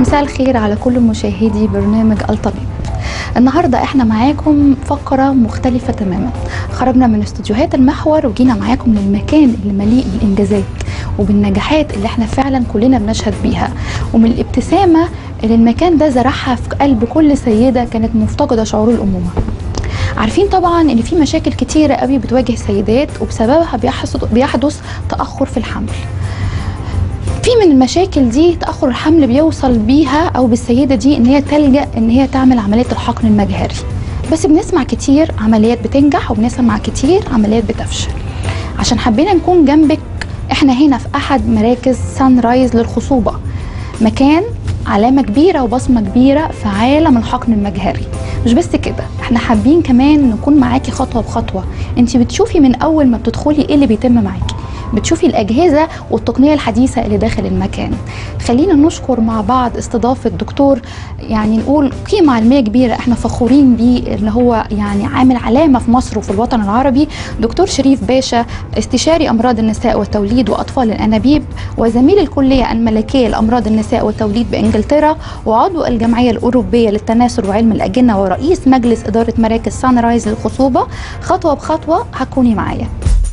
مساء الخير على كل مشاهدي برنامج الطبيب النهارده احنا معاكم فقره مختلفه تماما خرجنا من استوديوهات المحور وجينا معاكم للمكان اللي مليء بالانجازات وبالنجاحات اللي احنا فعلا كلنا بنشهد بيها ومن الابتسامه اللي المكان ده زرعها في قلب كل سيده كانت مفتقده شعور الامومه عارفين طبعا ان في مشاكل كتيره قوي بتواجه السيدات وبسببها بيحصل بيحدث تاخر في الحمل في من المشاكل دي تاخر الحمل بيوصل بيها او بالسيده دي ان هي تلجا ان هي تعمل عمليه الحقن المجهري بس بنسمع كتير عمليات بتنجح وبنسمع كتير عمليات بتفشل عشان حبينا نكون جنبك احنا هنا في احد مراكز سان رايز للخصوبه مكان علامة كبيرة وبصمة كبيرة في عالم الحقن المجهري مش بس كده احنا حابين كمان نكون معاكي خطوة بخطوة انت بتشوفي من اول ما بتدخلي ايه اللي بيتم معاكي بتشوفي الأجهزة والتقنية الحديثة اللي داخل المكان خلينا نشكر مع بعض استضافة دكتور يعني نقول قيمة علمية كبيرة احنا فخورين بيه اللي هو يعني عامل علامة في مصر وفي الوطن العربي دكتور شريف باشا استشاري أمراض النساء والتوليد وأطفال الأنابيب وزميل الكلية الملكية لأمراض النساء والتوليد بإنجلترا وعضو الجمعية الأوروبية للتناسل وعلم الأجنة ورئيس مجلس إدارة مراكز سان رايز للخصوبة خطوة بخطوة هتكوني معايا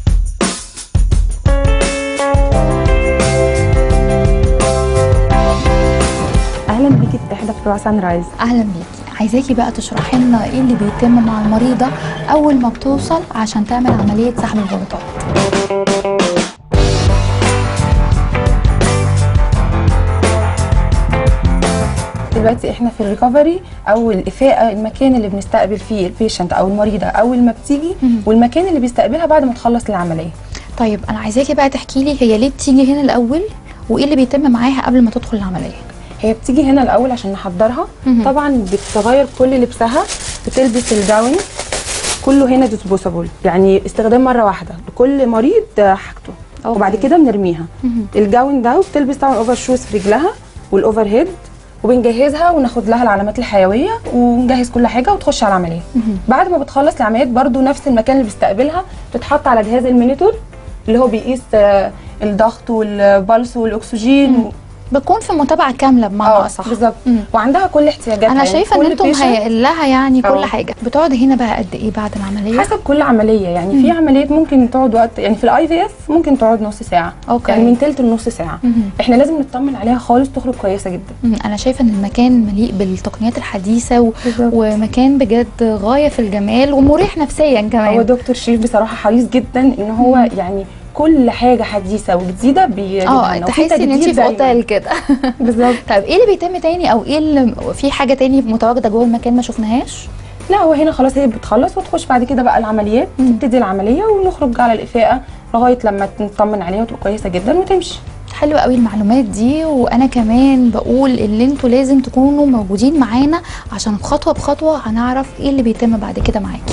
اهلا بيكي في احدى فروع سان رايز اهلا بيكي عايزاكي بقى تشرحي لنا ايه اللي بيتم مع المريضه اول ما بتوصل عشان تعمل عمليه سحب الجلطات دلوقتي احنا في الريكفري او الافاقه المكان اللي بنستقبل فيه البيشنت او المريضه اول ما بتيجي مم. والمكان اللي بيستقبلها بعد ما تخلص العمليه طيب انا عايزاكي بقى تحكي لي هي ليه بتيجي هنا الاول وايه اللي بيتم معاها قبل ما تدخل العمليه هي بتيجي هنا الاول عشان نحضرها مهم. طبعا بتغير كل لبسها بتلبس الجاون كله هنا ديسبوسابل يعني استخدام مره واحده لكل مريض آه، حاجته أوكي. وبعد كده بنرميها مهم. الجاون ده وبتلبس طبعا اوفر شوز في رجلها والاوفر هيد وبنجهزها وناخد لها العلامات الحيويه ونجهز كل حاجه وتخش على العمليه مهم. بعد ما بتخلص العمليات برضو نفس المكان اللي بيستقبلها بتتحط على جهاز المينيتور اللي هو بيقيس آه، الضغط والبلس والاكسجين مم. بتكون في متابعه كامله بمعنى اه اصح بالظبط مم. وعندها كل احتياجاتها انا يعني شايفه ان كل انتم patient مهيئين لها يعني كل اه. حاجه بتقعد هنا بقى قد ايه بعد العمليه حسب كل عمليه يعني في عمليات ممكن تقعد وقت يعني في الاي في اف ممكن تقعد نص ساعه أوكي. يعني من تلت لنص ساعه مهم. احنا لازم نطمن عليها خالص تخرج كويسه جدا مم. انا شايفه ان المكان مليء بالتقنيات الحديثه و... بالظبط. ومكان بجد غايه في الجمال ومريح نفسيا هو كمان دكتور شريف بصراحه حريص جدا ان هو يعني كل حاجه حديثه وجديده بيجيبها اه لنا. وفي تحسي ان انت تجديد في دايماً. اوتيل كده بالظبط طيب ايه اللي بيتم تاني او ايه اللي في حاجه تاني متواجده جوه المكان ما شفناهاش لا هو هنا خلاص هي بتخلص وتخش بعد كده بقى العمليات مم. تبتدي العمليه ونخرج على الافاقه لغايه لما نطمن عليها وتبقى كويسه جدا وتمشي حلوه قوي المعلومات دي وانا كمان بقول ان انتوا لازم تكونوا موجودين معانا عشان خطوه بخطوه هنعرف ايه اللي بيتم بعد كده معاكي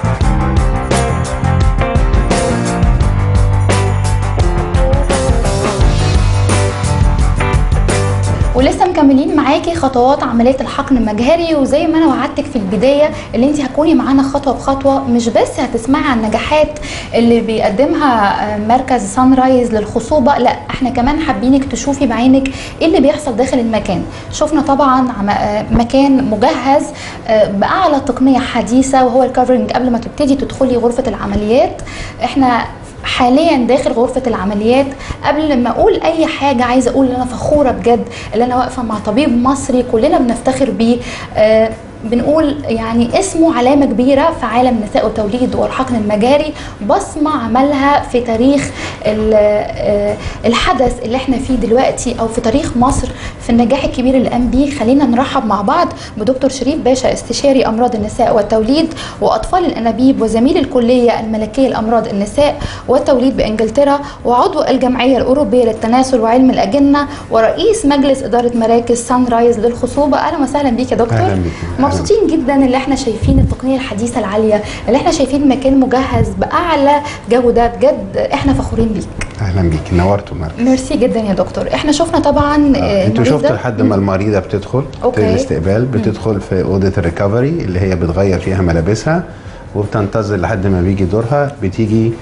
ولسه مكملين معاكي خطوات عمليه الحقن المجهري وزي ما انا وعدتك في البدايه اللي انت هتكوني معانا خطوه بخطوه مش بس هتسمعي عن النجاحات اللي بيقدمها آه، مركز سان رايز للخصوبه لا احنا كمان حابينك تشوفي بعينك ايه اللي بيحصل داخل المكان شفنا طبعا عم- آه، مكان مجهز آه، باعلى تقنيه حديثه وهو الكفرنج قبل ما تبتدي تدخلي غرفه العمليات احنا حاليا داخل غرفه العمليات قبل ما اقول اي حاجه عايزه اقول ان انا فخوره بجد ان انا واقفه مع طبيب مصري كلنا بنفتخر بيه آه بنقول يعني اسمه علامه كبيره في عالم النساء والتوليد والحقن المجاري بصمه عملها في تاريخ ال- آه، الحدث اللي احنا فيه دلوقتي او في تاريخ مصر في النجاح الكبير اللي قام بيه خلينا نرحب مع بعض بدكتور شريف باشا استشاري امراض النساء والتوليد واطفال الانابيب وزميل الكليه الملكيه لامراض النساء والتوليد بانجلترا وعضو الجمعيه الاوروبيه للتناسل وعلم الاجنه ورئيس مجلس اداره مراكز سان رايز للخصوبه اهلا وسهلا بيك يا دكتور أهلاً بيك. مبسوطين جدا اللي احنا شايفين التقنيه الحديثه العاليه اللي احنا شايفين مكان مجهز باعلى جوده بجد احنا فخورين بيك اهلا بيك نورتوا مركز ميرسي جدا يا دكتور احنا شفنا طبعا آه، آه. انتوا المريض شفتوا ده. لحد ما المريضه بتدخل أوكي. في الاستقبال بتدخل في اوضه الريكفري اللي هي بتغير فيها ملابسها وبتنتظر لحد ما بيجي دورها بتيجي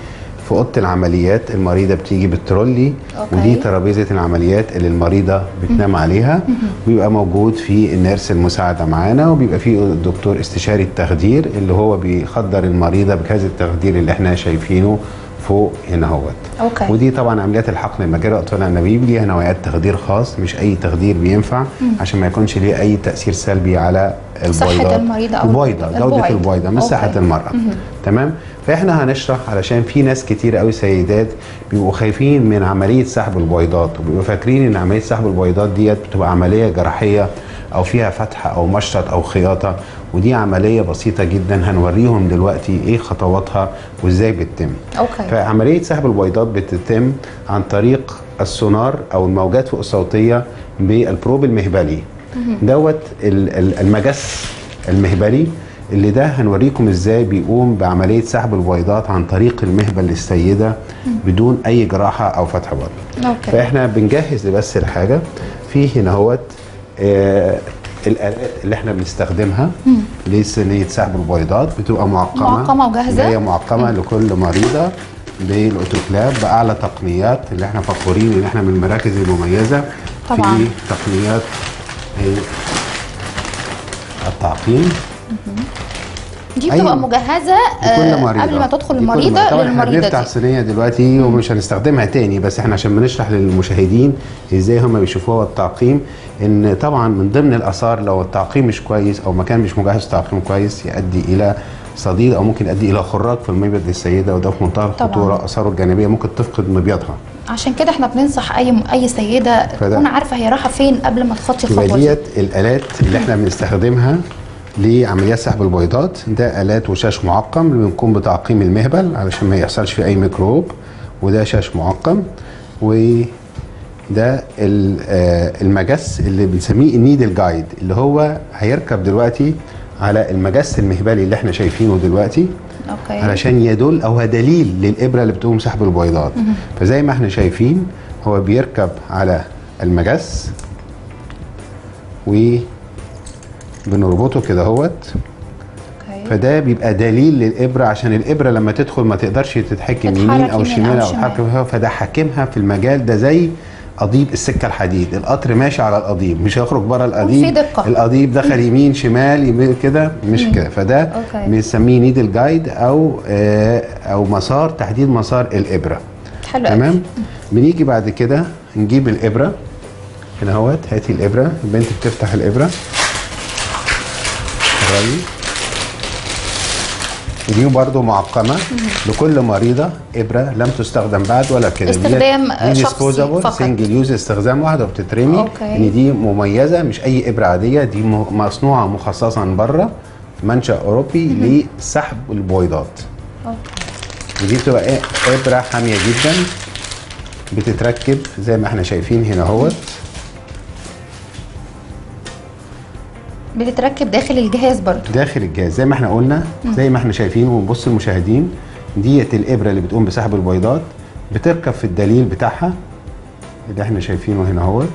في اوضه العمليات المريضه بتيجي بالترولي أوكي. ودي ترابيزه العمليات اللي المريضه بتنام عليها ويبقى موجود في النيرس المساعده معانا وبيبقى في الدكتور استشاري التخدير اللي هو بيخدر المريضه بهذا التخدير اللي احنا شايفينه فوق هنا اهوت أوكي. ودي طبعا عمليات الحقن المجاري اطفال الانابيب ليها نوعيات تخدير خاص مش اي تخدير بينفع عشان ما يكونش ليه اي تاثير سلبي على صحة البويضات المريضة أو البويضه جوده البويضة. البويضه مش أوكي. صحه المراه تمام فاحنا هنشرح علشان في ناس كتير قوي سيدات بيبقوا خايفين من عمليه سحب البويضات وبيبقوا فاكرين ان عمليه سحب البويضات ديت بتبقى عمليه جراحيه او فيها فتح او مشرط او خياطه ودي عمليه بسيطه جدا هنوريهم دلوقتي ايه خطواتها وازاي بتتم أوكي. فعمليه سحب البويضات بتتم عن طريق السونار او الموجات فوق الصوتيه بالبروب المهبلي دوت ال- ال- المجس المهبلي اللي ده هنوريكم ازاي بيقوم بعمليه سحب البويضات عن طريق المهبل للسيده بدون اي جراحه او فتح بطن أوكي. فاحنا بنجهز بس الحاجه في هنا هوت آه الالات اللي احنا بنستخدمها لصينيه سحب البيضات بتبقى معقمه معقمة وجاهزة؟ اللي هي معقمه لكل مريضه بالاوتوكلاب باعلى تقنيات اللي احنا فخورين ان احنا من المراكز المميزه طبعاً. في تقنيات آه، التعقيم دي أيوة. بتبقى مجهزه لكل آه، مريضة قبل ما تدخل لكل المريضه مريضة. طبعا احنا للمريضه بنفتح دي صينيه دلوقتي ومش هنستخدمها تاني بس احنا عشان بنشرح للمشاهدين ازاي هم بيشوفوها التعقيم ان طبعا من ضمن الاثار لو التعقيم مش كويس او مكان مش مجهز تعقيم كويس يؤدي الى صديد او ممكن يؤدي الى خراج في المبيض للسيده وده في منتهى طبعاً. الخطوره اثاره الجانبيه ممكن تفقد مبيضها عشان كده احنا بننصح اي اي سيده فده- تكون عارفه هي رايحه فين قبل ما تخطي يبقى الخطوه دي ديت الالات اللي احنا بنستخدمها لعمليات سحب البيضات ده الات وشاش معقم اللي بنقوم بتعقيم المهبل علشان ما يحصلش فيه اي ميكروب وده شاش معقم وده ال- آه، المجس اللي بنسميه النيدل جايد اللي هو هيركب دلوقتي على المجس المهبلي اللي احنا شايفينه دلوقتي اوكي علشان يدل او هو دليل للابره اللي بتقوم سحب البيضات فزي ما احنا شايفين هو بيركب على المجس و بنربطه كده اهوت اوكي فده بيبقى دليل للابره عشان الابره لما تدخل ما تقدرش تتحكم تتحرك يمين او يمين شمال أو او شمال. تتحكم فيها فده حاكمها في المجال ده زي قضيب السكه الحديد القطر ماشي على القضيب مش هيخرج بره القضيب وفي دقة. القضيب دخل يمين شمال يمين كده مش كده فده أوكي. بنسميه نيدل جايد او آه او مسار تحديد مسار الابره حلو قوي. تمام بنيجي بعد كده نجيب الابره هنا اهوت هاتي الابره البنت بتفتح الابره الرأي دي برضو معقمة لكل مريضة إبرة لم تستخدم بعد ولا كده استخدام شخصي فقط. سنجل يوز استخدام واحدة وبتترمي أوكي. إن دي مميزة مش أي إبرة عادية دي م- مصنوعة مخصصا بره منشأ أوروبي لسحب البويضات أوكي. ودي بتبقى إيه؟ إبرة حامية جدا بتتركب زي ما احنا شايفين هنا اهوت بتتركب داخل الجهاز برضو داخل الجهاز زي ما احنا قلنا زي ما احنا شايفين ونبص المشاهدين ديت الابره اللي بتقوم بسحب البيضات بتركب في الدليل بتاعها اللي احنا شايفينه هنا اهوت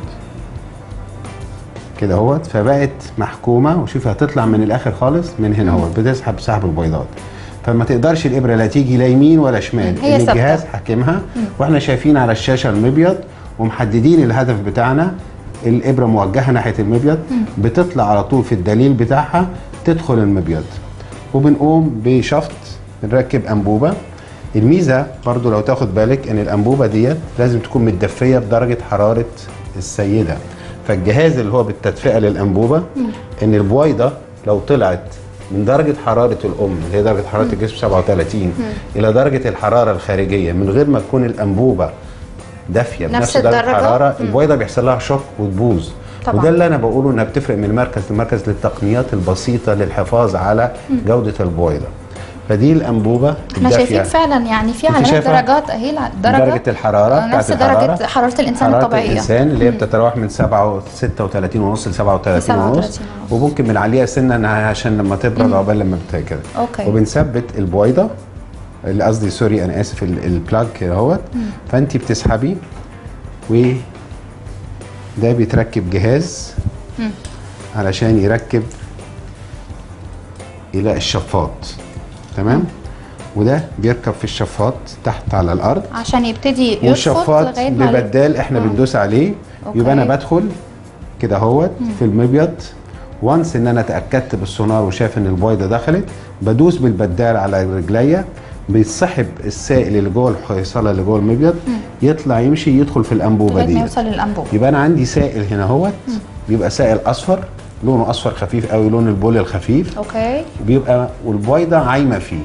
كده اهوت فبقت محكومه وشوفي هتطلع من الاخر خالص من هنا اهوت بتسحب سحب البيضات فما تقدرش الابره لا تيجي لا يمين ولا شمال هي لان ثابتة. الجهاز حاكمها واحنا شايفين على الشاشه المبيض ومحددين الهدف بتاعنا الابره موجهه ناحيه المبيض بتطلع على طول في الدليل بتاعها تدخل المبيض وبنقوم بشفط بنركب انبوبه الميزه برضو لو تاخد بالك ان الانبوبه ديت لازم تكون متدفيه بدرجه حراره السيده فالجهاز اللي هو بالتدفئه للانبوبه ان البويضه لو طلعت من درجه حراره الام اللي هي درجه حراره الجسم 37 الى درجه الحراره الخارجيه من غير ما تكون الانبوبه دافيه نفس بنفس درجه الدرجة؟ الحراره البويضه بيحصل لها شوك وتبوظ طبعاً. وده اللي انا بقوله انها بتفرق من مركز لمركز للتقنيات البسيطه للحفاظ على جوده البويضه فدي الانبوبه احنا الدافية. شايفين فعلا يعني في أنت علامات شايفة؟ درجات اهي الع- درجه درجة الحرارة آه، نفس بتاعت الحرارة درجه حراره الانسان حرارة الطبيعيه الإنسان اللي هي بتتراوح من 7 36 ونص ل 37 ونص 37 ونص. وممكن بنعليها سنة إنها عشان لما تبرد عقبال لما بت- كده أوكي. وبنثبت البويضة اللي قصدي سوري أنا آسف ال- البلاج كده اهوت فأنت بتسحبي و ده بيتركب جهاز علشان يركب إلى الشفاط تمام وده بيركب في الشفاط تحت على الارض عشان يبتدي يشفط والشفاط لغايه ما ببدال احنا آه. بندوس عليه أوكي. يبقى انا بدخل كده اهوت في المبيض وانس ان انا اتاكدت بالسونار وشايف ان البويضه دخلت بدوس بالبدال على رجليا بيتسحب السائل اللي جوه الحيصله اللي جوه المبيض يطلع يمشي يدخل في الانبوبه لغايه ما دي يوصل للانبوب يبقى انا عندي سائل هنا اهوت بيبقى سائل اصفر لونه اصفر خفيف قوي لون البول الخفيف اوكي بيبقى والبويضه عايمه فيه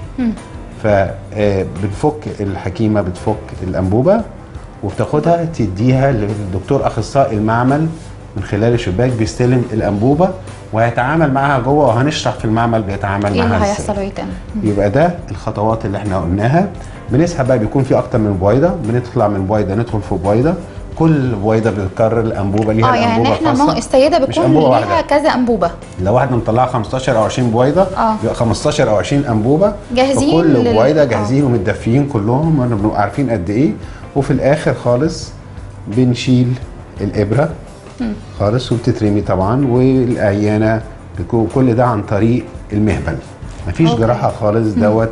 فبنفك الحكيمه بتفك الانبوبه وبتاخدها تديها للدكتور اخصائي المعمل من خلال الشباك بيستلم الانبوبه وهيتعامل معاها جوه وهنشرح في المعمل بيتعامل ايه اللي معاها هيحصل ازاي وايه تاني يبقى ده الخطوات اللي احنا قلناها بنسحب بقى بيكون في اكتر من بويضه بنطلع من بويضه ندخل في بويضه كل بويضه بتكرر الانبوبه ليها اه يعني الانبوبه احنا ما هو خاصة. السيده مش بتكون أنبوبة ليها واحدة. كذا انبوبه لو واحده مطلعه 15 او 20 بويضه آه. يبقى 15 او 20 انبوبه جاهزين كل لل- بويضه آه. جاهزين ومتدفيين كلهم وانا بنبقى عارفين قد ايه وفي الاخر خالص بنشيل الابره خالص وبتترمي طبعا والعيانه بيكون كل ده عن طريق المهبل مفيش أوكي. جراحه خالص دوت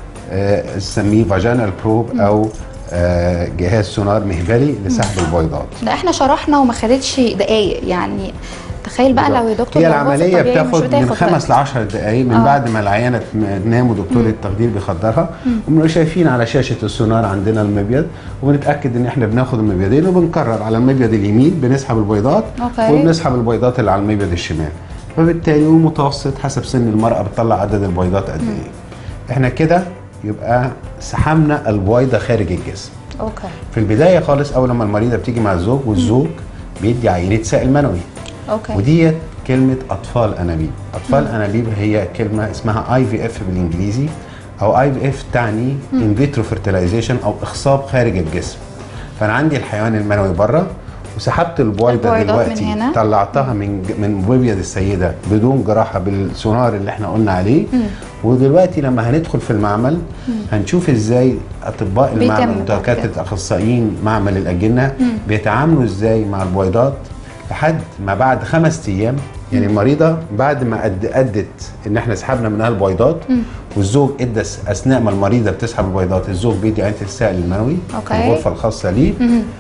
آه، نسميه فاجينال بروب او آه، جهاز سونار مهبلي لسحب البيضات ده احنا شرحنا وما خدتش دقايق يعني تخيل بقى لو يا دكتور هي لو هو في العمليه الطبيعي مش بتاخد من بتاخد خمس وقت. ل 10 دقائق من آه. بعد ما العيانه تم- تنام ودكتور التخدير بيخدرها وبنبقى شايفين على شاشه السونار عندنا المبيض وبنتاكد ان احنا بناخد المبيضين وبنكرر على المبيض اليمين بنسحب البيضات أوكي. وبنسحب البيضات اللي على المبيض الشمال فبالتالي ومتوسط حسب سن المراه بتطلع عدد البيضات قد ايه احنا كده يبقى سحبنا البويضه خارج الجسم اوكي في البدايه خالص اول لما المريضه بتيجي مع الزوج والزوج بيدي عينه سائل منوي اوكي وديت كلمة أطفال أنابيب أطفال أنابيب هي كلمة اسمها اي في اف بالإنجليزي أو اي في اف تعني ان فيترو فيرتلايزيشن أو إخصاب خارج الجسم فأنا عندي الحيوان المنوي بره وسحبت البويضة البويضات دلوقتي من هنا. طلعتها من ج- من مبيض السيدة بدون جراحة بالسونار اللي احنا قلنا عليه ودلوقتي لما هندخل في المعمل هنشوف ازاي أطباء بيتم المعمل بعد كده. ودكاترة أخصائيين معمل الأجنة بيتعاملوا ازاي مع البويضات لحد ما بعد خمس ايام يعني المريضه بعد ما أد ادت ان احنا سحبنا منها البيضات والزوج ادى س- اثناء ما المريضه بتسحب البيضات الزوج بيدي عينه السائل المنوي أوكي. في الغرفه الخاصه ليه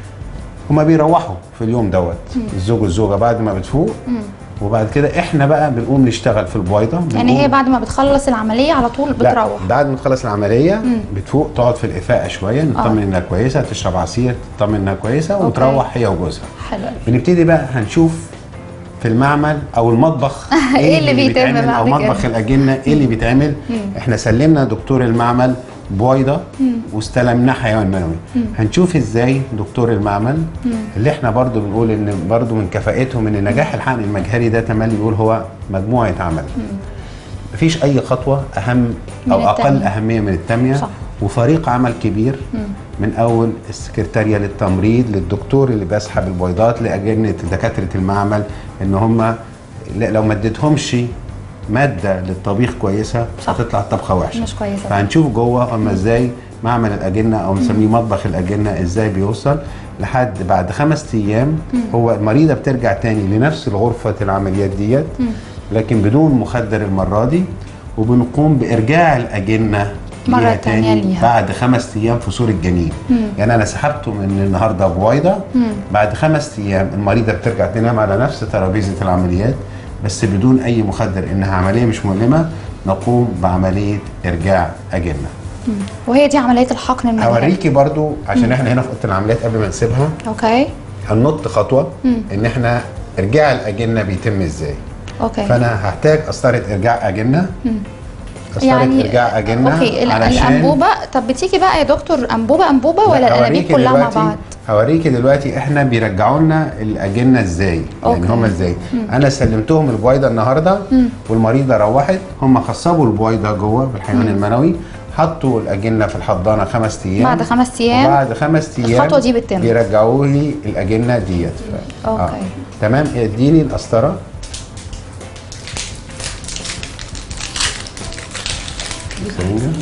هما بيروحوا في اليوم دوت الزوج والزوجه بعد ما بتفوق وبعد كده احنا بقى بنقوم نشتغل في البويضه يعني بنقوم- هي بعد ما بتخلص العمليه على طول لا بتروح بعد ما تخلص العمليه بتفوق تقعد في الافاقه شويه نطمن انها كويسه تشرب عصير تطمن انها كويسه أوكي. وتروح هي وجوزها حلو أوي. بنبتدي بقى هنشوف في المعمل او المطبخ إيه اللي بيتم بيتعمل او بعد كده؟ مطبخ الاجنه ايه اللي بيتعمل احنا سلمنا دكتور المعمل بويضه واستلمنا حيوان منوي هنشوف ازاي دكتور المعمل اللي احنا برضو بنقول ان برضو من كفاءتهم ان نجاح الحقن المجهري ده تملي بيقول هو مجموعه عمل مفيش اي خطوه اهم من او اقل التانية. اهميه من التانيه صح. وفريق عمل كبير من اول السكرتاريه للتمريض للدكتور اللي بيسحب البيضات لاجنه دكاتره المعمل ان هم لو ما اديتهمش ماده للطبيخ كويسه صح. هتطلع الطبخه وحشه مش كويسة. فهنشوف جوه هم ازاي معمل الاجنه او نسميه مطبخ الاجنه ازاي بيوصل لحد بعد خمس ايام هو المريضه بترجع تاني لنفس الغرفه العمليات ديت لكن بدون مخدر المره دي وبنقوم بارجاع الاجنه مرة ليها تانية ليها. بعد خمس ايام في صور الجنين يعني انا سحبته من النهارده بويضه بعد خمس ايام المريضه بترجع تنام على نفس ترابيزه العمليات بس بدون اي مخدر انها عمليه مش مؤلمه نقوم بعمليه ارجاع اجنه وهي دي عمليه الحقن المجهري هوريكي برضو عشان احنا هنا في اوضه العمليات قبل ما نسيبها اوكي هننط خطوه ان احنا ارجاع الاجنه بيتم ازاي اوكي فانا هحتاج قسطره ارجاع اجنه قسطره يعني ارجاع اجنه اوكي ال- علشان الانبوبه طب بتيجي بقى يا دكتور انبوبه انبوبه ولا لا، الانابيب هوريكي كلها مع دلوقتي- بعض هوريكي دلوقتي احنا بيرجعوا لنا الاجنه ازاي يعني أوكي. هم ازاي انا سلمتهم البويضه النهارده والمريضه روحت هم خصبوا البويضه جوه بالحيوان المنوي حطوا الاجنه في الحضانه خمس ايام بعد خمس ايام وبعد خمس ايام الخطوة دي بتتم. بيرجعوا لي الاجنه ديت ف... أوكي. تمام اديني القسطره سرنجة.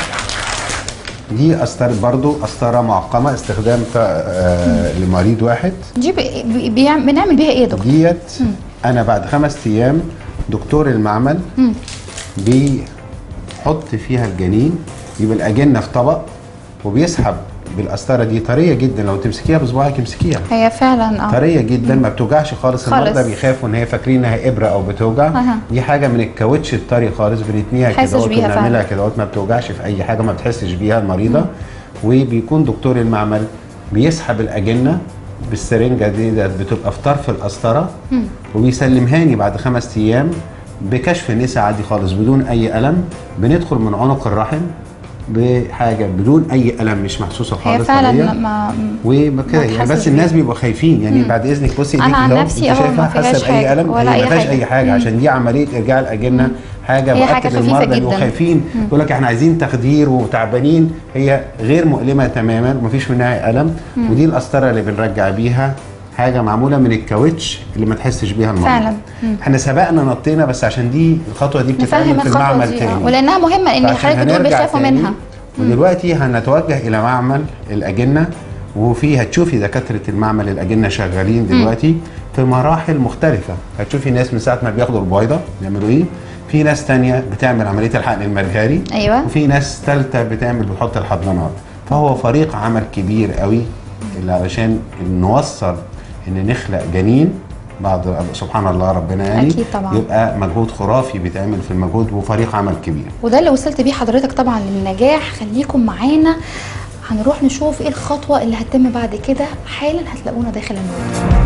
دي قسطره برضو قسطره معقمه استخدام ف- آه لمريض واحد دي بي- بي- بيعم- بنعمل بيها ايه يا دكتور ديت انا بعد خمس ايام دكتور المعمل بيحط فيها الجنين يبقى الاجنه في طبق وبيسحب بالقسطره دي طريه جدا لو تمسكيها بصباعك امسكيها هي فعلا اه طريه جدا ما بتوجعش خالص خالص. المرضى بيخافوا ان هي فاكرين انها ابره او بتوجع أها. دي حاجه من الكاوتش الطري خالص بنتنيها كده حاسش اهوت بيها فعلا. وبنعملها كده اهوت ما بتوجعش في اي حاجه ما بتحسش بيها المريضه وبيكون دكتور المعمل بيسحب الاجنه بالسرنجه دي ده بتبقى في طرف القسطره وبيسلمهاني بعد خمس ايام بكشف نساء عادي خالص بدون اي الم بندخل من عنق الرحم بحاجه بدون اي الم مش محسوسه هي خالص فعلا طبيعية. ما وكده ما يعني تحسش بس الناس بيها. بيبقوا خايفين يعني بعد اذنك بصي أنا ايديك عن اهو نفسي انت أهو شايفه ما فيهاش حاسه باي حاجة الم ولا هي أي ما فيهاش حاجة. اي حاجه مم. عشان دي عمليه ارجاع الاجنه حاجه هي حاجة بأكد خفيفة المرضى جداً. بيبقوا خايفين يقول لك احنا عايزين تخدير وتعبانين هي غير مؤلمه تماما ومفيش منها الم ودي القسطره اللي بنرجع بيها حاجه معموله من الكاوتش اللي ما تحسش بيها المريض فعلا. مم. احنا سبقنا نطينا بس عشان دي الخطوه دي بتتعمل نفهم في الخطوه المعمل دي آه. تاني ولانها مهمه ان فعشان حضرتك بتقول هنرجع بيخافوا تاني، منها ودلوقتي هنتوجه الى معمل الاجنه وفي هتشوفي دكاتره المعمل الاجنه شغالين دلوقتي في مراحل مختلفه هتشوفي ناس من ساعه ما بياخدوا البويضه بيعملوا ايه في ناس تانية بتعمل عمليه الحقن المجهري ايوه وفي ناس ثالثه بتعمل بتحط الحضانات فهو فريق عمل كبير قوي اللي علشان نوصل ان نخلق جنين بعد سبحان الله ربنا يعني أكيد طبعاً. يبقى مجهود خرافي بيتعمل في المجهود وفريق عمل كبير وده اللي وصلت بيه حضرتك طبعا للنجاح خليكم معانا هنروح نشوف ايه الخطوه اللي هتتم بعد كده حالا هتلاقونا داخل الموضوع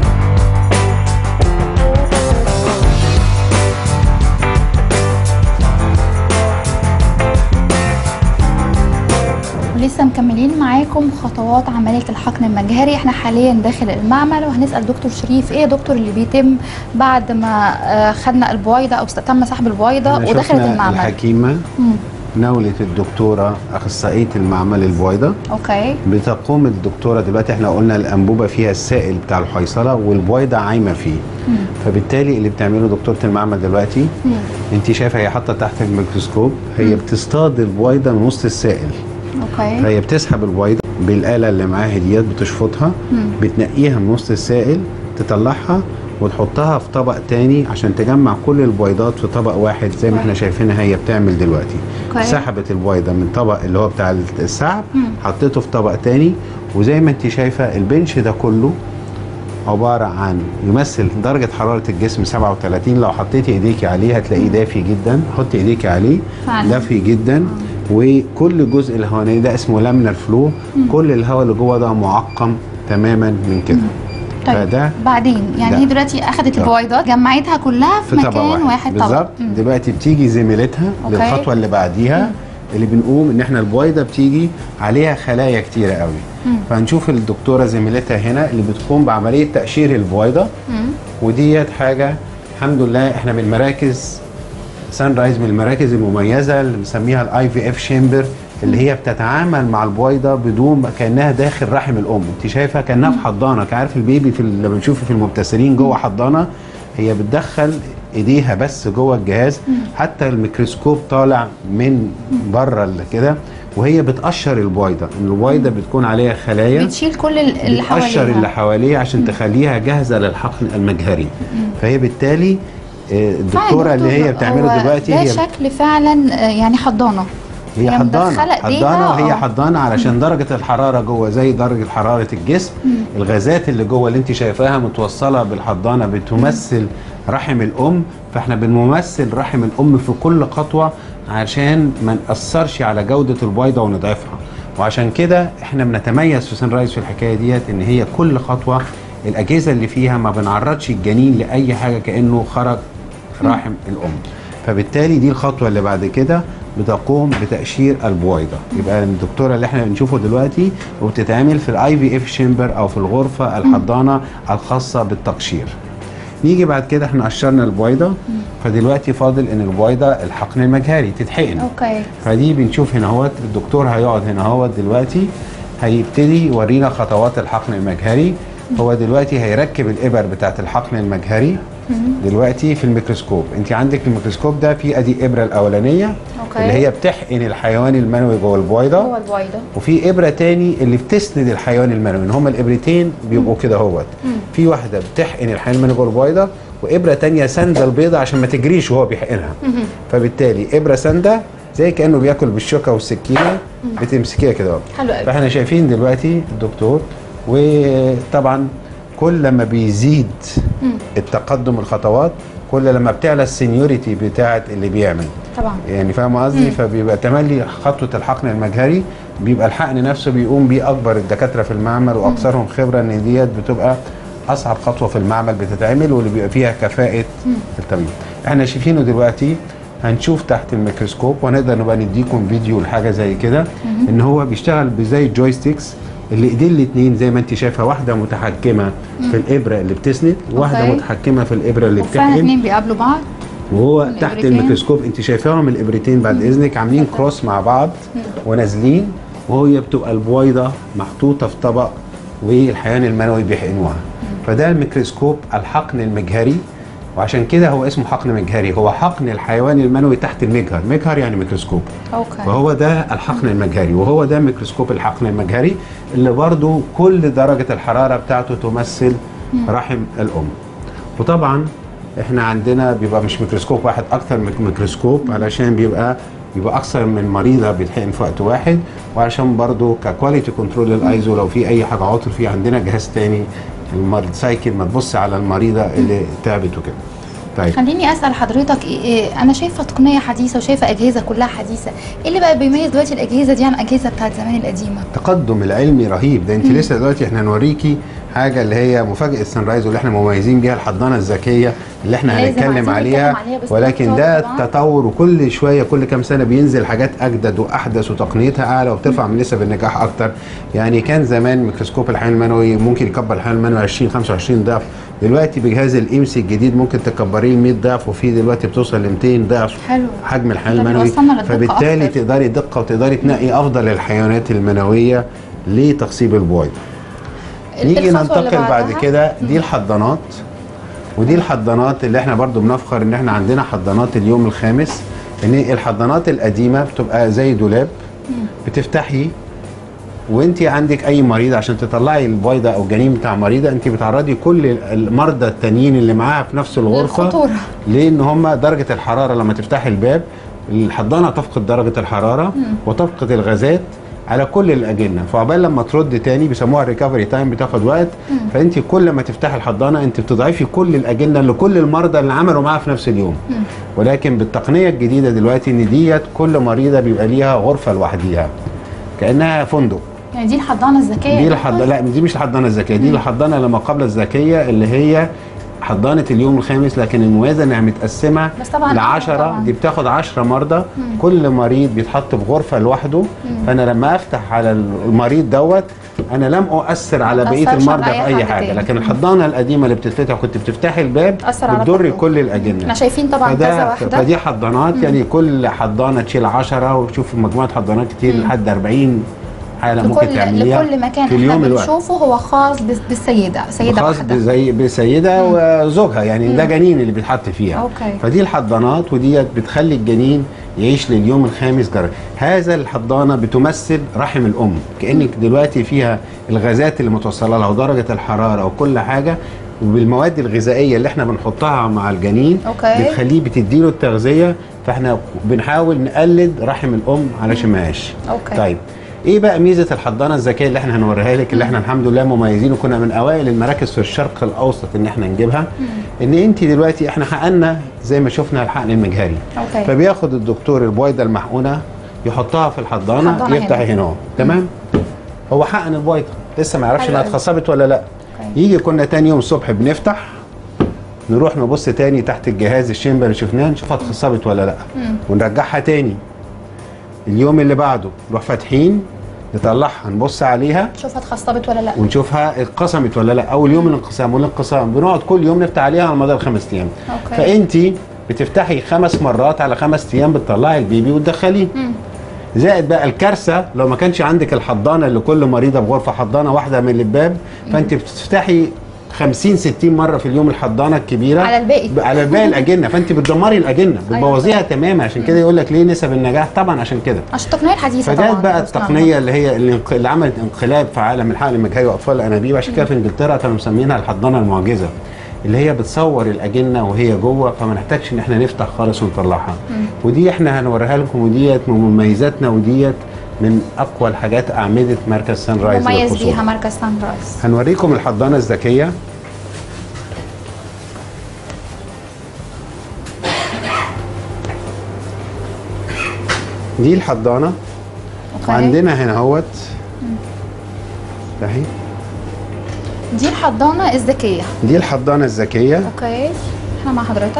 ولسه مكملين معاكم خطوات عمليه الحقن المجهري احنا حاليا داخل المعمل وهنسال دكتور شريف ايه يا دكتور اللي بيتم بعد ما آه، خدنا البويضه او تم سحب البويضه احنا ودخلت شفنا المعمل الحكيمه مم. نولة الدكتورة أخصائية المعمل البويضة اوكي بتقوم الدكتورة دلوقتي احنا قلنا الأنبوبة فيها السائل بتاع الحيصلة والبويضة عايمة فيه فبالتالي اللي بتعمله دكتورة المعمل دلوقتي مم. انت شايفة هي حاطة تحت الميكروسكوب هي بتصطاد البويضة من وسط السائل اوكي فهي بتسحب البويضة بالآلة اللي معاها ديت بتشفطها مم. بتنقيها من وسط السائل تطلعها وتحطها في طبق تاني عشان تجمع كل البويضات في طبق واحد زي ما احنا شايفينها هي بتعمل دلوقتي أوكي. سحبت البويضة من طبق اللي هو بتاع السحب مم. حطيته في طبق تاني وزي ما انت شايفة البنش ده كله عبارة عن يمثل درجة حرارة الجسم 37 لو حطيتي ايديكي عليه هتلاقيه دافي جدا حطي ايديكي عليه فعلا. دافي جدا وكل جزء الهواني ده اسمه لامنر فلو كل الهواء اللي جوه ده معقم تماما من كده طيب فده بعدين يعني ده. هي دلوقتي اخذت ده. البويضات جمعتها كلها في, في طبق مكان واحد طبق بالظبط مم. دلوقتي بتيجي زميلتها أوكي. للخطوه اللي بعديها اللي بنقوم ان احنا البويضه بتيجي عليها خلايا كتيره قوي مم. فهنشوف الدكتوره زميلتها هنا اللي بتقوم بعمليه تقشير البويضه مم. وديت حاجه الحمد لله احنا من مراكز سان رايز من المراكز المميزه اللي بنسميها الاي في اف شيمبر اللي هي بتتعامل مع البويضه بدون ما- كانها داخل رحم الام انت شايفه كانها في حضانه عارف البيبي في ال- لما بنشوفه في المبتسرين جوه حضانه هي بتدخل ايديها بس جوه الجهاز حتى الميكروسكوب طالع من بره ال- كده وهي بتقشر البويضه البويضه بتكون عليها خلايا بتشيل كل ال- اللي بتقشر اللي حواليها حواليه عشان تخليها جاهزه للحقن المجهري فهي بالتالي آه، فعلا الدكتوره يا اللي دكتور، هي بتعمله هو دلوقتي ده هي شكل فعلا آه، يعني حضانه هي هي حضانه مدخلة إيديها، حضانه وهي آه. حضانه علشان درجه الحراره جوه زي درجه حراره الجسم الغازات اللي جوه اللي انت شايفاها متوصله بالحضانه بتمثل رحم الام فاحنا بنمثل رحم الام في كل خطوه عشان ما ناثرش على جوده البويضه ونضعفها وعشان كده احنا بنتميز في سان رايز في الحكايه ديت ان هي كل خطوه الاجهزه اللي فيها ما بنعرضش الجنين لاي حاجه كانه خرج رحم الام فبالتالي دي الخطوه اللي بعد كده بتقوم بتقشير البويضه يبقى الدكتوره اللي احنا بنشوفه دلوقتي وبتتعمل في الاي في اف شيمبر او في الغرفه الحضانه الخاصه بالتقشير نيجي بعد كده احنا قشرنا البويضه فدلوقتي فاضل ان البويضه الحقن المجهري تتحقن اوكي فدي بنشوف هنا اهوت الدكتور هيقعد هنا اهوت دلوقتي هيبتدي يورينا خطوات الحقن المجهري هو دلوقتي هيركب الابر بتاعت الحقن المجهري دلوقتي في الميكروسكوب انت عندك الميكروسكوب ده فيه ادي ابره الاولانيه أوكي. اللي هي بتحقن الحيوان المنوي جوه البويضه جوه البويضه وفي ابره تاني اللي بتسند الحيوان المنوي ان هما الابرتين بيبقوا كده اهوت في واحده بتحقن الحيوان المنوي جوه البويضه وابره تانية سانده البيضه عشان ما تجريش وهو بيحقنها فبالتالي ابره سانده زي كانه بياكل بالشوكه والسكينه بتمسكيها كده اهو حلو قوي فاحنا شايفين دلوقتي الدكتور وطبعا كل لما بيزيد التقدم الخطوات كل لما بتعلى السينيوريتي بتاعه اللي بيعمل طبعا يعني فاهم قصدي فبيبقى تملي خطوه الحقن المجهري بيبقى الحقن نفسه بيقوم بيه اكبر الدكاتره في المعمل واكثرهم خبره ان ديت بتبقى اصعب خطوه في المعمل بتتعمل واللي بيبقى فيها كفاءه التمريض احنا شايفينه دلوقتي هنشوف تحت الميكروسكوب وهنقدر نبقى نديكم فيديو لحاجه زي كده ان هو بيشتغل بزي الجويستيكس اللي ايدين الاثنين زي ما انت شايفه واحده متحكمه في الابره اللي بتسند وواحده أوكي. متحكمه في الابره اللي وفعلا بتحقن اتنين بيقابلوا بعض وهو تحت الإبرتين. الميكروسكوب انت شايفاهم الابرتين بعد اذنك عاملين كروس مع بعض ونازلين وهي بتبقى البويضه محطوطه في طبق والحيوان المنوي بيحقنوها فده الميكروسكوب الحقن المجهري وعشان كده هو اسمه حقن مجهري هو حقن الحيوان المنوي تحت المجهر مجهر يعني ميكروسكوب اوكي وهو ده الحقن المجهري وهو ده ميكروسكوب الحقن المجهري اللي برضو كل درجة الحرارة بتاعته تمثل رحم الأم وطبعا احنا عندنا بيبقى مش ميكروسكوب واحد اكتر من ميكروسكوب علشان بيبقى بيبقى اكثر من مريضه بيتحقن في وقت واحد وعشان برضو ككواليتي كنترول الايزو لو في اي حاجه عطر في عندنا جهاز تاني المريض سايكل ما تبص على المريضه اللي تعبت وكده طيب خليني اسال حضرتك إيه إيه انا شايفه تقنيه حديثه وشايفه اجهزه كلها حديثه ايه اللي بقى بيميز دلوقتي الاجهزه دي عن الاجهزه بتاعت زمان القديمه التقدم العلمي رهيب ده انت لسه دلوقتي احنا هنوريكي حاجه اللي هي مفاجاه السان رايز واللي احنا مميزين بيها الحضانه الذكيه اللي احنا لازم هنتكلم عايزين عليها نتكلم عليها بس ولكن ده طبعاً. تطور وكل شويه كل كام سنه بينزل حاجات اجدد واحدث وتقنيتها اعلى وبترفع من نسب النجاح اكتر يعني كان زمان ميكروسكوب الحيوان المنوي ممكن يكبر الحيوان المنوي 20 25 ضعف دلوقتي بجهاز الامسي الجديد ممكن تكبريه ل 100 ضعف وفي دلوقتي بتوصل ل 200 ضعف حلو حجم الحيوان ده المنوي بيوصلنا للدقة فبالتالي أكتر. تقدري دقه وتقدري تنقي افضل الحيوانات المنويه لتخصيب البويض نيجي الخطوة اللي ننتقل بعد بعدها. كده دي الحضانات ودي الحضانات اللي احنا برضو بنفخر ان احنا عندنا حضانات اليوم الخامس ان الحضانات القديمه بتبقى زي دولاب بتفتحي وانت عندك اي مريض عشان تطلعي البويضه او الجنين بتاع مريضه انت بتعرضي كل المرضى التانيين اللي معاها في نفس الغرفه للخطورة. لان هم درجه الحراره لما تفتحي الباب الحضانه تفقد درجه الحراره وتفقد الغازات على كل الاجنه فعقبال لما ترد تاني بيسموها الريكفري تايم بتاخد وقت فانت كل ما تفتحي الحضانه انت بتضعفي كل الاجنه لكل المرضى اللي عملوا معاها في نفس اليوم ولكن بالتقنيه الجديده دلوقتي ان ديت كل مريضه بيبقى ليها غرفه لوحديها كانها فندق يعني دي الحضانه الذكيه دي الحضانه لا دي مش الحضانه الذكيه دي الحضانه لما قبل الذكيه اللي هي حضانه اليوم الخامس لكن المميزه انها متقسمه بس طبعاً ل أغلى 10 طبعاً. دي بتاخد 10 مرضى كل مريض بيتحط في غرفه لوحده فانا لما افتح على المريض دوت انا لم اؤثر على ما بقيه تأثرش المرضى على في أي اي حاجة حاجه تاني. لكن الحضانه القديمه اللي بتتفتح كنت بتفتحي الباب أثر على بتضري كله. كل الاجنه احنا شايفين طبعا كذا فده واحده فدي حضانات يعني كل حضانه تشيل 10 وتشوف مجموعه حضانات كتير لحد 40 حاله ممكن لكل تعمليها لكل مكان في احنا اليوم الواحد بنشوفه هو خاص بس- بالسيده سيده خاص واحده زي بسيده وزوجها يعني ده جنين اللي بيتحط فيها أوكي. فدي الحضانات وديت بتخلي الجنين يعيش لليوم الخامس جرى هذا الحضانه بتمثل رحم الام كانك دلوقتي فيها الغازات اللي متوصله لها ودرجه الحراره وكل حاجه وبالمواد الغذائيه اللي احنا بنحطها مع الجنين أوكي. بتخليه بتديله التغذيه فاحنا بنحاول نقلد رحم الام علشان ما يعيش أوكي. طيب ايه بقى ميزه الحضانه الذكيه اللي احنا هنوريها لك اللي احنا الحمد لله مميزين وكنا من اوائل المراكز في الشرق الاوسط ان احنا نجيبها ان انت دلوقتي احنا حققنا زي ما شفنا الحقن المجهري أوكي. فبياخد الدكتور البويضه المحقونه يحطها في الحضانه الحضانة يفتح هنا. هنا اهو تمام هو حقن البويضه لسه ما يعرفش حلو انها أوي. اتخصبت ولا لا أوكي. يجي كنا تاني يوم الصبح بنفتح نروح نبص تاني تحت الجهاز الشمبر اللي شفناه نشوفها اتخصبت ولا لا ونرجعها تاني اليوم اللي بعده نروح فاتحين نطلعها نبص عليها شوفها اتخصبت ولا لا ونشوفها اتقسمت ولا لا اول يوم الانقسام والانقسام بنقعد كل يوم نفتح عليها على مدار خمس ايام أوكي. فانت بتفتحي خمس مرات على خمس ايام بتطلعي البيبي وتدخليه زائد بقى الكارثه لو ما كانش عندك الحضانه اللي كل مريضه بغرفه حضانه واحده من الباب فانت بتفتحي 50 60 مره في اليوم الحضانه الكبيره على الباقي. ب- على باقي الاجنه فانت بتدمري الاجنه بتبوظيها تماما عشان كده يقول لك ليه نسب النجاح طبعا عشان كده عشان التقنيه الحديثه فده طبعا بقى بصنعها. التقنيه اللي هي اللي انق- اللي عملت انقلاب في عالم الحقن المجهري واطفال الانابيب عشان كده في انجلترا كانوا مسمينها الحضانه المعجزه اللي هي بتصور الاجنه وهي جوه فما نحتاجش ان احنا نفتح خالص ونطلعها ودي احنا هنوريها لكم وديت من مميزاتنا وديت من اقوى الحاجات اعمده مركز سان رايز مميز للخصوبة. بيها مركز سان رايز هنوريكم الحضانه الذكيه دي الحضانه أوكي. وعندنا هنا اهوت اهي دي الحضانه الذكيه دي الحضانه الذكيه اوكي احنا مع حضرتك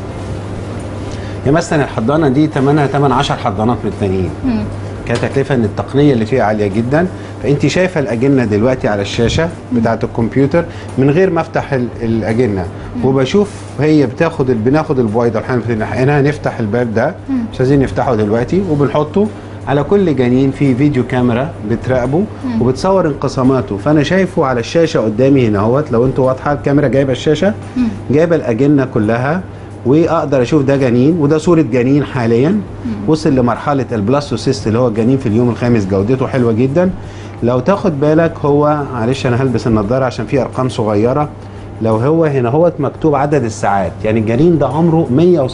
يعني مثلا الحضانه دي ثمنها ثمن 10 حضانات من التانيين مم. كتكلفه ان التقنيه اللي فيها عاليه جدا فانت شايفه الاجنه دلوقتي على الشاشه بتاعه الكمبيوتر من غير ما افتح ال- الاجنه وبشوف هي بتاخد ال- بناخد البويضه الحين هنا نفتح الباب ده مش عايزين نفتحه دلوقتي وبنحطه على كل جنين في فيديو كاميرا بتراقبه وبتصور انقساماته فانا شايفه على الشاشه قدامي هنا اهوت لو انتوا واضحه الكاميرا جايبه الشاشه جايبه الاجنه كلها واقدر اشوف ده جنين وده صوره جنين حاليا وصل لمرحله البلاستوسيست اللي هو الجنين في اليوم الخامس جودته حلوه جدا لو تاخد بالك هو معلش انا هلبس النضاره عشان في ارقام صغيره لو هو هنا هو مكتوب عدد الساعات يعني الجنين ده عمره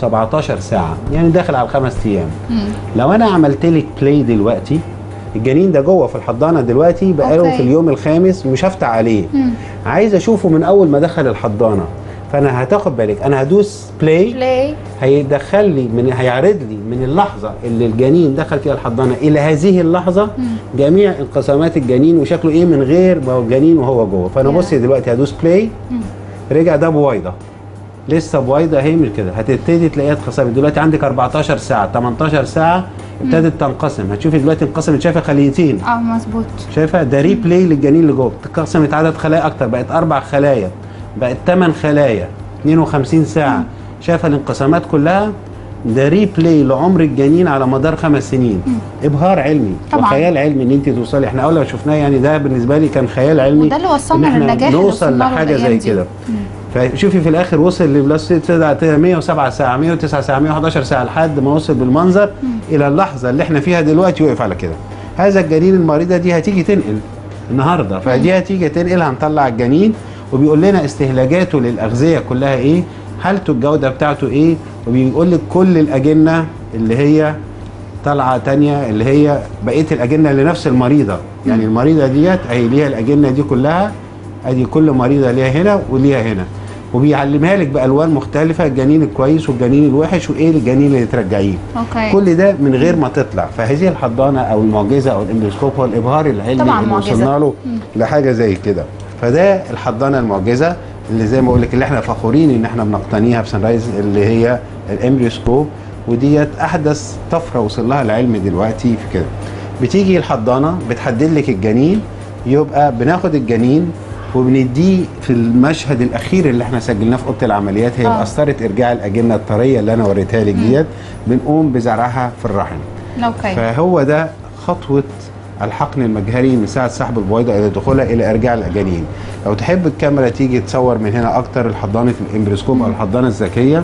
117 ساعه يعني داخل على الخمس ايام لو انا عملت لك بلاي دلوقتي الجنين ده جوه في الحضانه دلوقتي بقاله أوكي. في اليوم الخامس مش هفتح عليه عايز اشوفه من اول ما دخل الحضانه فانا هتاخد بالك انا هدوس بلاي بلاي هيدخل لي من هيعرض لي من اللحظه اللي الجنين دخل فيها الحضانه الى هذه اللحظه جميع انقسامات الجنين وشكله ايه من غير ما هو الجنين وهو جوه فانا يا. بصي دلوقتي هدوس بلاي رجع ده بويضه لسه بويضه اهي من كده هتبتدي تلاقيها اتخصبت دلوقتي عندك 14 ساعه 18 ساعه ابتدت تنقسم هتشوفي دلوقتي انقسمت شايفه خليتين اه مظبوط شايفه ده ريبلاي للجنين اللي جوه اتقسمت عدد خلايا اكتر بقت اربع خلايا بقت ثمان خلايا 52 ساعه شايفه الانقسامات كلها ده ريبلاي لعمر الجنين على مدار خمس سنين ابهار علمي طبعاً. وخيال علمي ان انت توصلي احنا اول ما شفناه يعني ده بالنسبه لي كان خيال علمي وده اللي وصلنا إن إحنا للنجاح اللي نوصل وصلنا له لحاجه الأيام زي دي. كده فشوفي في الاخر وصل لبلس 107 ساعه 109 ساعه 111 ساعه لحد ما وصل بالمنظر الى اللحظه اللي احنا فيها دلوقتي وقف على كده هذا الجنين المريضه دي هتيجي تنقل النهارده فدي هتيجي تنقل هنطلع الجنين وبيقول لنا استهلاكاته للاغذيه كلها ايه حالته الجوده بتاعته ايه وبيقول لك كل الاجنه اللي هي طالعه تانية اللي هي بقيه الاجنه لنفس المريضه يعني المريضه ديت اهي ليها الاجنه دي كلها ادي كل مريضه ليها هنا وليها هنا وبيعلمها لك بالوان مختلفه الجنين الكويس والجنين الوحش وايه الجنين اللي ترجعيه اوكي كل ده من غير ما تطلع فهذه الحضانه او المعجزه او الاندوسكوب هو الابهار العلمي طبعاً اللي معجزة. وصلنا له لحاجه زي كده فده الحضانه المعجزه اللي زي ما بقول لك اللي احنا فخورين ان احنا بنقتنيها في سان رايز اللي هي الامبريوسكوب وديت احدث طفره وصل لها العلم دلوقتي في كده بتيجي الحضانه بتحدد لك الجنين يبقى بناخد الجنين وبنديه في المشهد الاخير اللي احنا سجلناه في اوضه العمليات هي آه. قسطره ارجاع الاجنه الطريه اللي انا وريتها لك ديت بنقوم بزرعها في الرحم اوكي فهو ده خطوه الحقن المجهري من ساعه سحب البويضه الى دخولها الى ارجاع الاجانين لو تحب الكاميرا تيجي تصور من هنا اكتر الحضانه الامبريسكوب او الحضانه الذكيه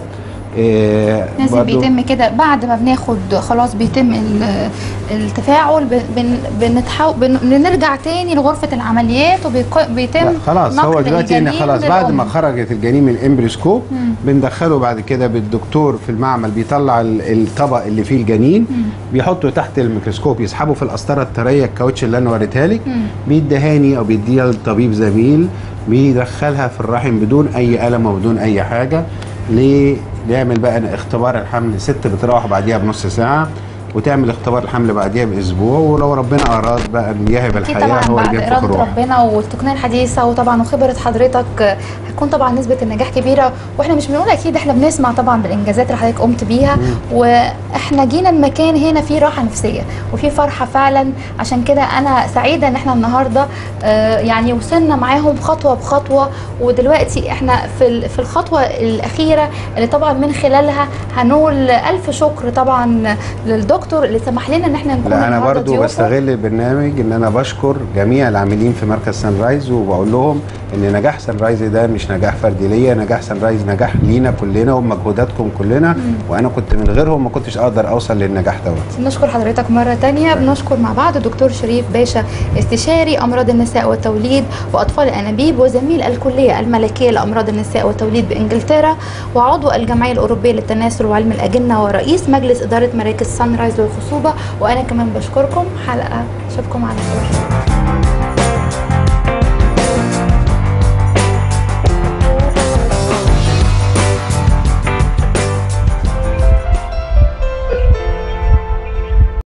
إيه لازم برضو- بيتم كده بعد ما بناخد خلاص بيتم ال- التفاعل بن- بن بنتحو بن بنرجع تاني لغرفة العمليات وبيتم لا خلاص هو دلوقتي ان خلاص بعد ما خرجت الجنين من الامبريسكوب بندخله بعد كده بالدكتور في المعمل بيطلع ال- الطبق اللي فيه الجنين بيحطه تحت الميكروسكوب يسحبه في القسطره الطريه الكاوتش اللي انا وريتها لك بيدهاني او بيديها للطبيب زميل بيدخلها في الرحم بدون اي الم وبدون اي حاجه ليه نعمل بقى اختبار الحمل ست بتروح بعديها بنص ساعه وتعمل اختبار الحمل بعديها باسبوع ولو ربنا اراد بقى ان يهب اكيد الحياه طبعا هو بعد اللي ينفخ اراده الروح ربنا والتقنيه الحديثه وطبعا وخبره حضرتك آه، هتكون طبعا نسبه النجاح كبيره واحنا مش بنقول اكيد احنا بنسمع طبعا بالانجازات اللي حضرتك قمت بيها واحنا جينا المكان هنا فيه راحه نفسيه وفيه فرحه فعلا عشان كده انا سعيده ان احنا النهارده آه، يعني وصلنا معاهم خطوه بخطوه ودلوقتي احنا في ال- في الخطوه الاخيره اللي طبعا من خلالها هنقول الف شكر طبعا للدكتور دكتور اللي سمح لنا ان احنا نكون لا انا النهاردة برضو ضيوفه. بستغل البرنامج ان انا بشكر جميع العاملين في مركز سان رايز وبقول لهم ان نجاح سان رايز ده مش نجاح فردي ليا نجاح سان رايز نجاح لينا كلنا ومجهوداتكم كلنا وانا كنت من غيرهم ما كنتش اقدر اوصل للنجاح دوت بنشكر حضرتك مرة تانية بنشكر مع بعض الدكتور شريف باشا استشاري أمراض النساء والتوليد وأطفال الأنابيب وزميل الكلية الملكية لأمراض النساء والتوليد بإنجلترا وعضو الجمعية الأوروبية للتناسل وعلم الأجنة ورئيس مجلس إدارة مراكز سان رايز للخصوبة وأنا كمان بشكركم حلقة أشوفكم على خير